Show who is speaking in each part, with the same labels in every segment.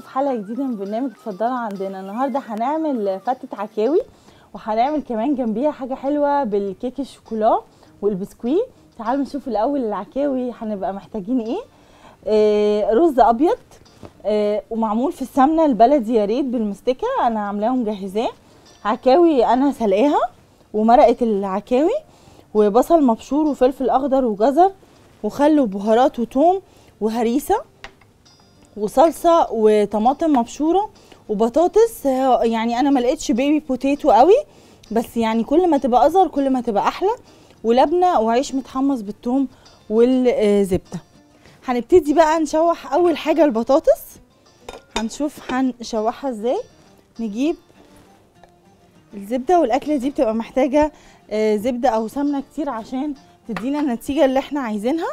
Speaker 1: في حلقه جديده من برنامج اتفضلوا عندنا النهارده هنعمل فتة عكاوي وهنعمل كمان جنبيها حاجه حلوه بالكيك الشوكولا والبسكوي تعالوا نشوف الاول العكاوي هنبقى محتاجين ايه آه رز ابيض آه ومعمول في السمنه البلدي يا ريت بالمستكه انا عاملاه ومجهزاه عكاوي انا سلقاها ومرقه العكاوي وبصل مبشور وفلفل اخضر وجزر وخل وبهارات وثوم وهريسه وصلصه وطماطم مبشوره وبطاطس آه، يعني انا ما لقيتش بيبي بوتيتو قوي بس يعني كل ما تبقى اصغر كل ما تبقى احلى ولبنه وعيش متحمص بالثوم والزبده هنبتدي بقى نشوح اول حاجه البطاطس هنشوف هنشوحها ازاي نجيب الزبده والاكله دي بتبقى محتاجه آه، زبده او سمنه كتير عشان تدينا النتيجه اللي احنا عايزينها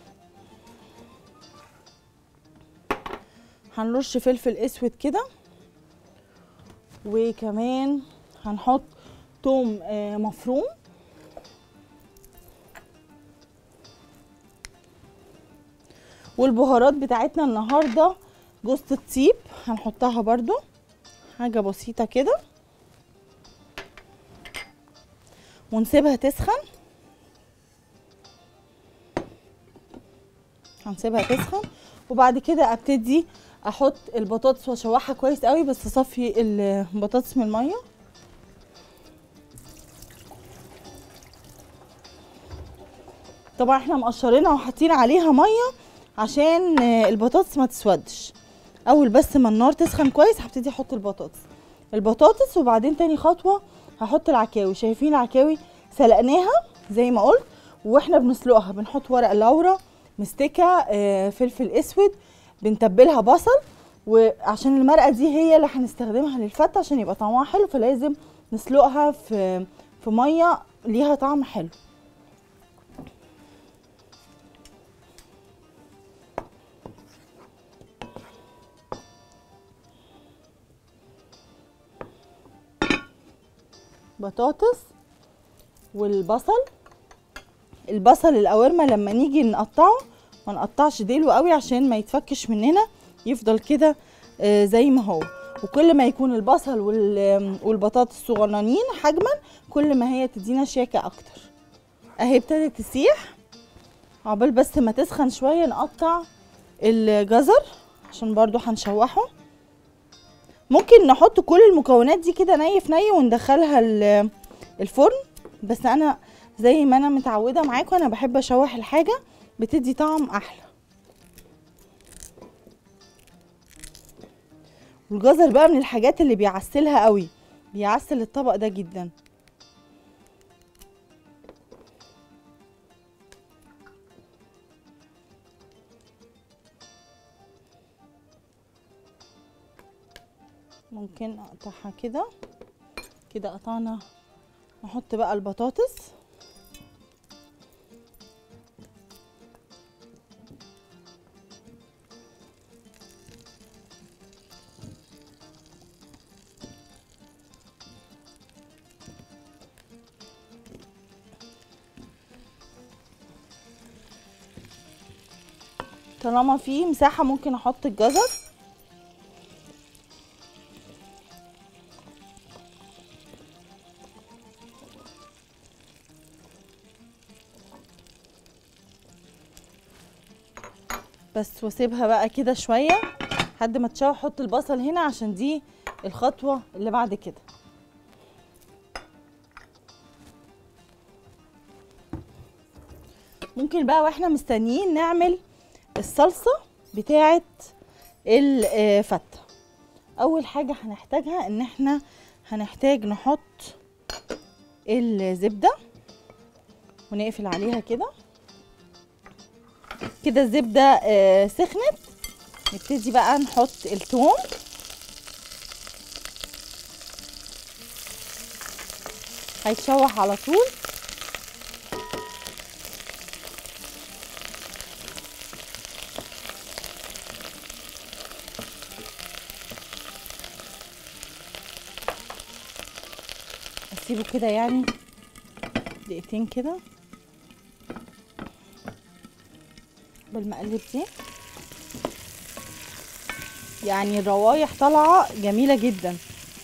Speaker 1: هنرش فلفل اسود كده وكمان هنحط توم آه، مفروم والبهارات بتاعتنا النهارده جوز الطيب هنحطها برضو حاجه بسيطه كده ونسيبها تسخن هنسيبها تسخن وبعد كده ابتدي احط البطاطس واشوحها كويس قوي بس اصفي البطاطس من الميه طبعا احنا مقشرينها وحاطين عليها ميه عشان آه، البطاطس ما تسودش اول بس ما النار تسخن كويس هبتدي احط البطاطس البطاطس وبعدين تاني خطوه هحط العكاوي شايفين العكاوي سلقناها زي ما قلت واحنا بنسلقها بنحط ورق لورا مستكه آه، فلفل اسود بنتبلها بصل وعشان المرقه دي هي اللي هنستخدمها للفته عشان يبقى طعمها حلو فلازم نسلقها في في ميه ليها طعم حلو بطاطس والبصل البصل القوارمة لما نيجي نقطعه ما نقطعش ديله قوي عشان ما يتفكش مننا يفضل كده آه، زي ما هو وكل ما يكون البصل وال- والبطاطس صغننين حجما كل ما هي تدينا شياكة اكتر اهي ابتدت تسيح عقبال بس ما تسخن شوية نقطع الجزر عشان برضو هنشوحه ممكن نحط كل المكونات دي كده ني في ني وندخلها ال- الفرن بس انا زي ما انا متعوده معاكم انا بحب اشوح الحاجه بتدي طعم احلى والجزر بقى من الحاجات اللي بيعسلها قوي بيعسل الطبق ده جدا ممكن اقطعها كده كده قطعنا نحط بقى البطاطس طالما في مساحة ممكن احط الجزر بس واسيبها بقى كده شويه لحد ما تشوح احط البصل هنا عشان دي الخطوه اللي بعد كده ممكن بقى واحنا مستنيين نعمل الصلصه بتاعه الفته اول حاجه هنحتاجها ان احنا هنحتاج نحط الزبده ونقفل عليها كده كده الزبده آه، سخنت نبتدي بقى نحط الثوم هيتشوح على طول اسيبه كده يعني دقيقتين كده بالمقلب دي يعني الروايح طالعه جميله جدا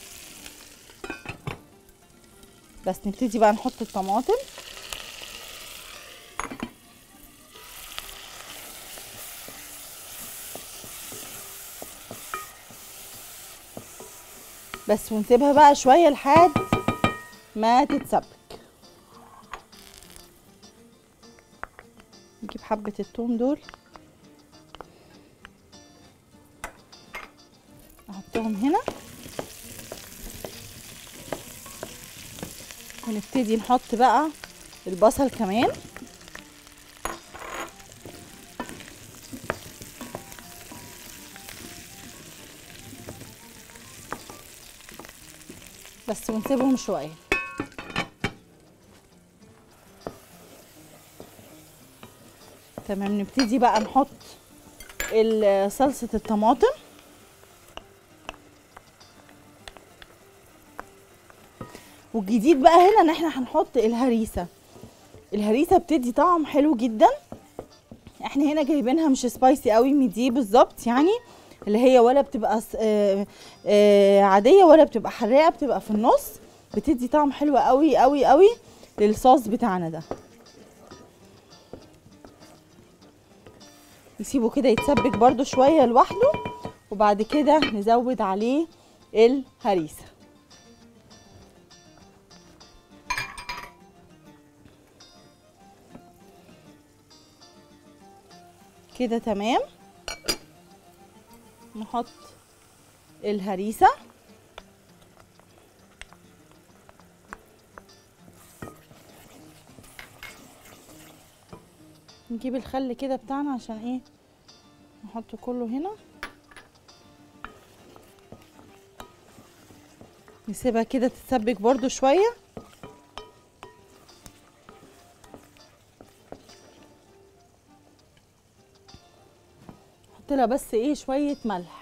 Speaker 1: بس نبتدي بقى نحط الطماطم بس ونسيبها بقى شويه لحد ما تتسبك نجيب حبه الثوم دول نحطهم هنا ونبتدي نحط بقى البصل كمان بس ونسيبهم شويه تمام نبتدي بقى نحط ال- صلصه الطماطم والجديد بقى هنا ان احنا هنحط الهريسه الهريسه بتدي طعم حلو جدا احنا هنا جايبينها مش سبايسي قوي ميدي بالظبط يعني اللي هي ولا بتبقى س- آه، آه، عاديه ولا بتبقى حراقه بتبقى في النص بتدي طعم حلو قوي قوي قوي للصوص بتاعنا ده نسيبه كده يتسبك برده شويه لوحده وبعد كده نزود عليه الهريسه كده تمام نحط الهريسة نجيب الخل كده بتاعنا عشان ايه نحطه كله هنا نسيبها كده تتسبك برضو شوية نحط لها بس ايه شوية ملح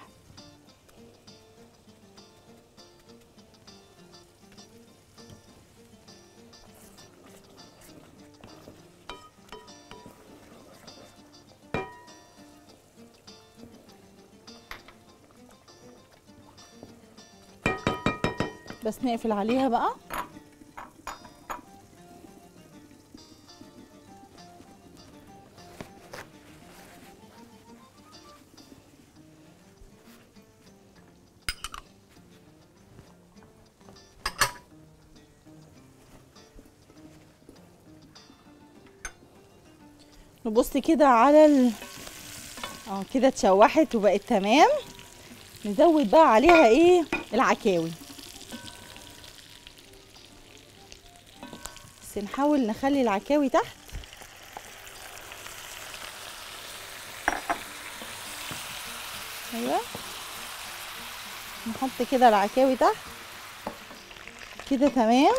Speaker 1: بس نقفل عليها بقى نبص كده على ال... اه كده اتشوحت وبقت تمام نزود بقى عليها ايه العكاوي بس نحاول نخلي العكاوي تحت ايوه نحط كده العكاوي تحت كده تمام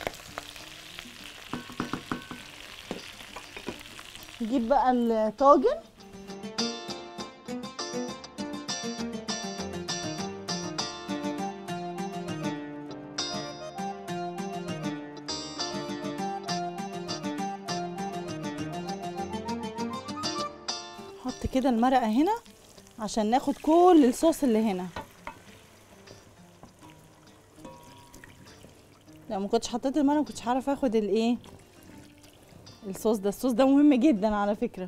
Speaker 1: نجيب بقى الطاجن نحط كده المرقه هنا عشان ناخد كل الصوص اللي هنا لو ما كنتش حطيت المرقه ما كنتش هعرف اخد الايه الصوص ده الصوص ده مهم جدا على فكره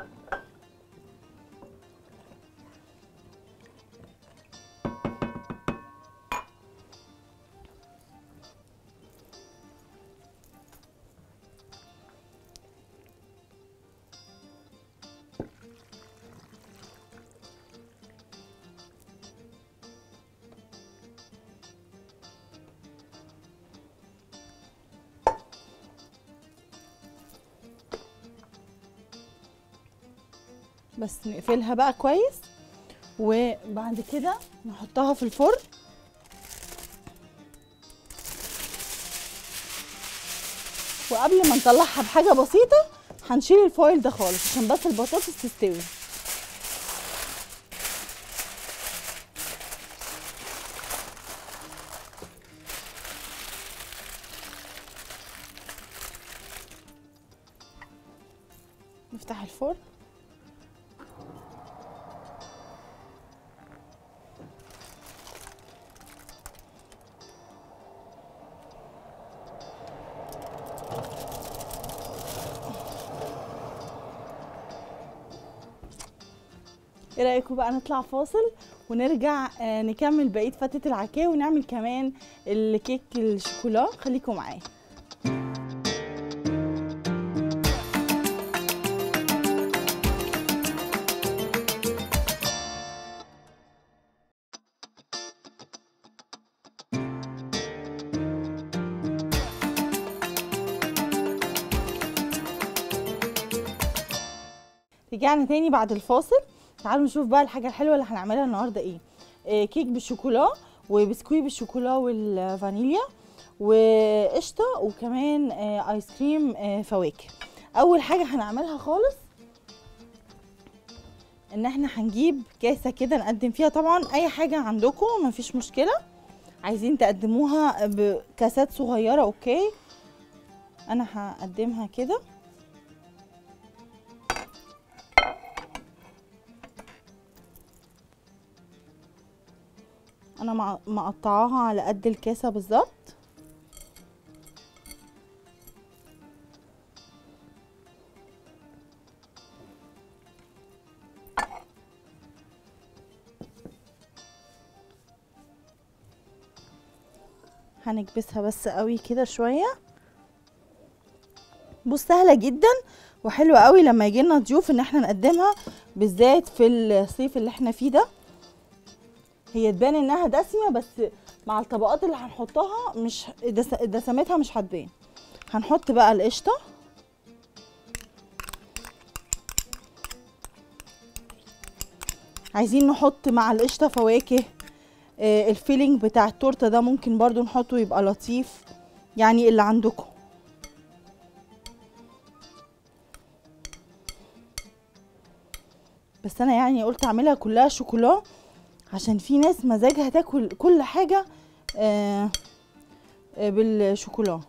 Speaker 1: بس نقفلها بقى كويس وبعد كده نحطها في الفرن وقبل ما نطلعها بحاجه بسيطه هنشيل الفويل ده خالص عشان بس البطاطس تستوي نفتح الفرن ايه رايكم بقى نطلع فاصل ونرجع آه، نكمل بقيه فتة العكاوي ونعمل كمان الكيك الشوكولا خليكم معايا رجعنا تاني بعد الفاصل تعالوا نشوف بقى الحاجه الحلوه اللي هنعملها النهارده ايه آه كيك بالشوكولا وبسكويت بالشوكولا والفانيليا وقشطه وكمان آه ايس كريم آه فواكه اول حاجه هنعملها خالص ان احنا هنجيب كاسه كده نقدم فيها طبعا اي حاجه عندكم مفيش مشكله عايزين تقدموها بكاسات صغيره اوكي انا هقدمها كده انا مع- مقطعاها على قد الكاسه بالظبط هنكبسها بس قوي كده شويه بص سهله جدا وحلوه قوي لما يجي لنا ضيوف ان احنا نقدمها بالذات في الصيف اللي احنا فيه ده هي تبان انها دسمه بس مع الطبقات اللي هنحطها مش دس- دسمتها مش هتبان هنحط بقى القشطه عايزين نحط مع القشطه فواكه آه، الفيلينج بتاع التورته ده ممكن برضو نحطه يبقى لطيف يعني اللي عندكم بس انا يعني قلت اعملها كلها شوكولا عشان في ناس مزاجها تاكل كل حاجه آه آه بالشوكولا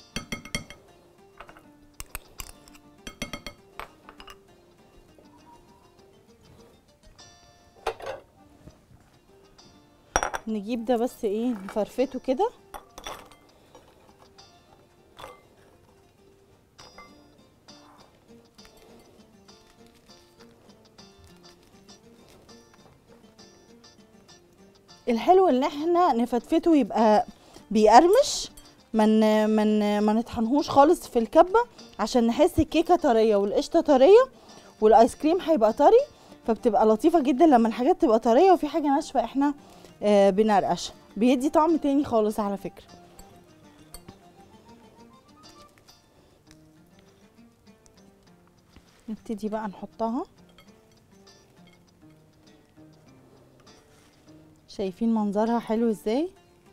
Speaker 1: نجيب ده بس ايه نفرفته كده الحلو ان احنا نفتفته يبقى بيقرمش من من ما نطحنهوش خالص في الكبه عشان نحس الكيكه طريه والقشطه طريه والايس كريم هيبقى طري فبتبقى لطيفه جدا لما الحاجات تبقى طريه وفي حاجه ناشفه احنا آه بنرقشها بيدي طعم تاني خالص على فكره نبتدي بقى نحطها شايفين منظرها حلو ازاي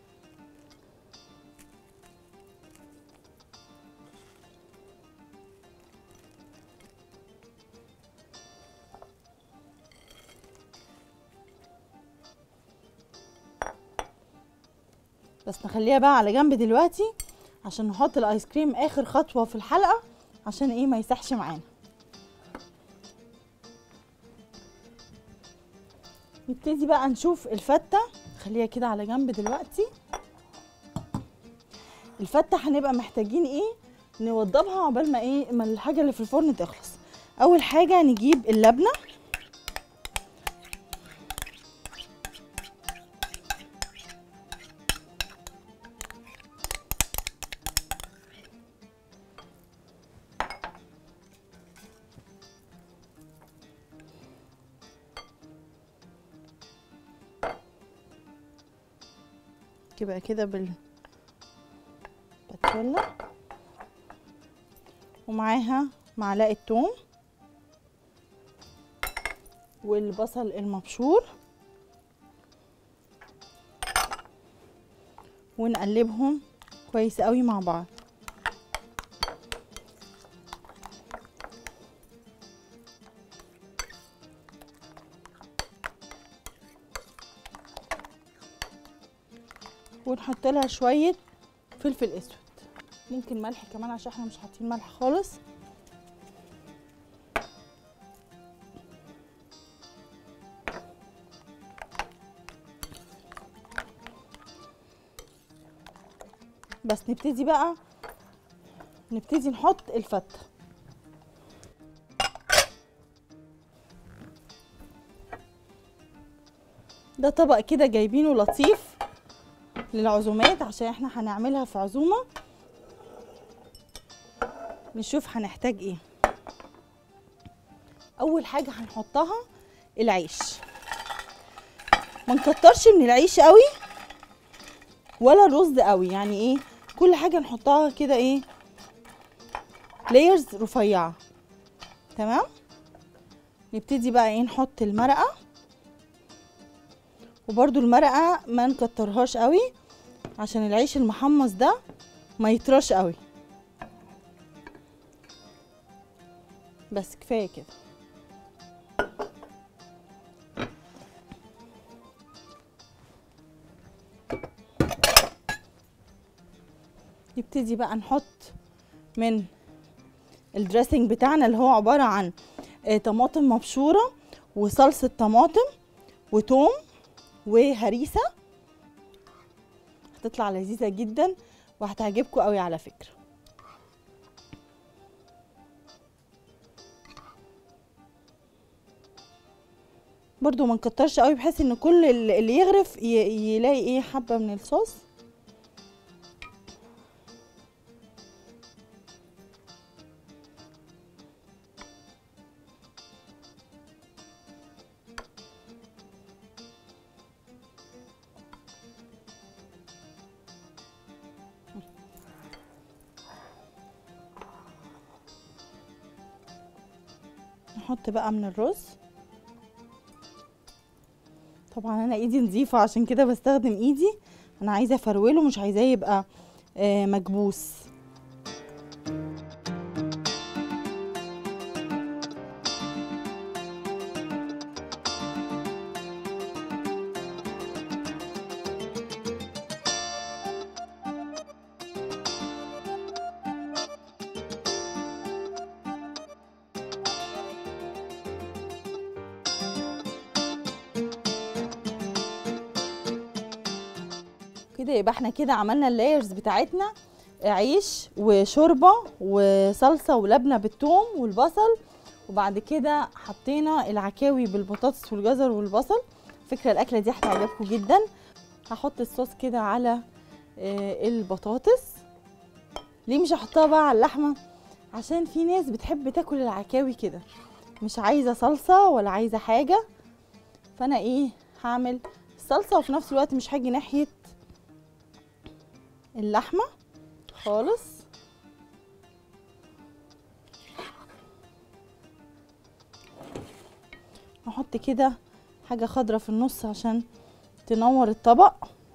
Speaker 1: بس نخليها بقى على جنب دلوقتي عشان نحط الايس كريم اخر خطوه في الحلقه عشان ايه ما يسحش معانا نبتدي بقى نشوف الفته خليها كده على جنب دلوقتي الفته هنبقى محتاجين ايه نوضبها عقبال ما ايه ما الحاجه اللي في الفرن تخلص اول حاجه نجيب اللبنه يبقى كده بال بتولة ومعاها معلقة توم والبصل المبشور ونقلبهم كويس قوي مع بعض ونحط لها شويه فلفل اسود ممكن ملح كمان عشان احنا مش حاطين ملح خالص بس نبتدي بقى نبتدي نحط الفته ده طبق كده جايبينه لطيف للعزومات عشان احنا هنعملها في عزومه نشوف هنحتاج ايه اول حاجه هنحطها العيش ما نكترش من العيش قوي ولا الرز قوي يعني ايه كل حاجه نحطها كده ايه لايرز رفيعه تمام نبتدي بقى ايه نحط المرقه وبرده المرقه ما نكترهاش قوي عشان العيش المحمص ده ما يطرش قوي بس كفايه كده نبتدي بقى نحط من الدريسنج بتاعنا اللي هو عباره عن آه، طماطم مبشوره وصلصه طماطم وتوم وهريسه هتطلع لذيذه جدا وهتعجبكم قوي على فكره برضو ما نكترش قوي بحيث ان كل اللي يغرف ي- يلاقي ايه حبه من الصوص نحط بقى من الرز طبعا انا ايدي نظيفه عشان كده بستخدم ايدي انا عايزه افروله مش عايزاه يبقى آه، مكبوس كده يبقى احنا كده عملنا اللايرز بتاعتنا عيش وشوربه وصلصه ولبنه بالثوم والبصل وبعد كده حطينا العكاوي بالبطاطس والجزر والبصل فكره الاكله دي هتعجبكم جدا هحط الصوص كده على آه، البطاطس ليه مش هحطها بقى على اللحمه عشان في ناس بتحب تاكل العكاوي كده مش عايزه صلصه ولا عايزه حاجه فانا ايه هعمل الصلصه وفي نفس الوقت مش هاجي ناحيه اللحمه خالص هحط كده حاجه خضرة في النص عشان تنور الطبق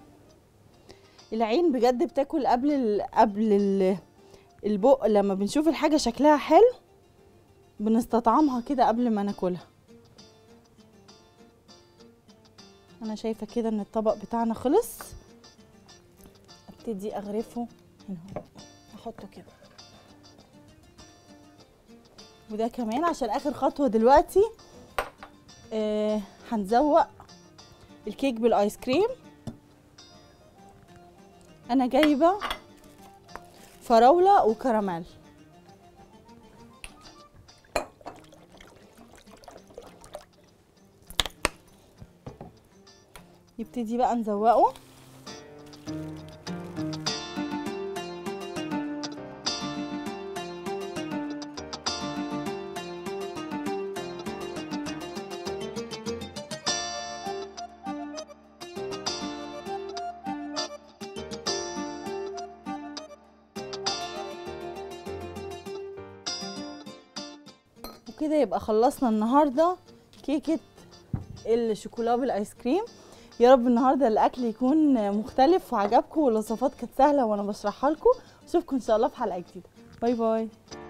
Speaker 1: العين بجد بتاكل قبل ال... قبل ال... البق لما بنشوف الحاجه شكلها حلو بنستطعمها كده قبل ما ناكلها انا شايفه كده ان الطبق بتاعنا خلص ابتدي اغرفه هنا اهو. احطه كده وده كمان عشان اخر خطوه دلوقتي آه هنزوق الكيك بالايس كريم انا جايبه فراوله وكراميل نبتدي بقى نزوقه وكده يبقى خلصنا النهارده كيكه الشوكولا بالايس كريم يا رب النهارده الاكل يكون مختلف وعجبكم والوصفات كانت سهله وانا بشرحها لكم اشوفكم ان شاء الله في حلقه جديده باي باي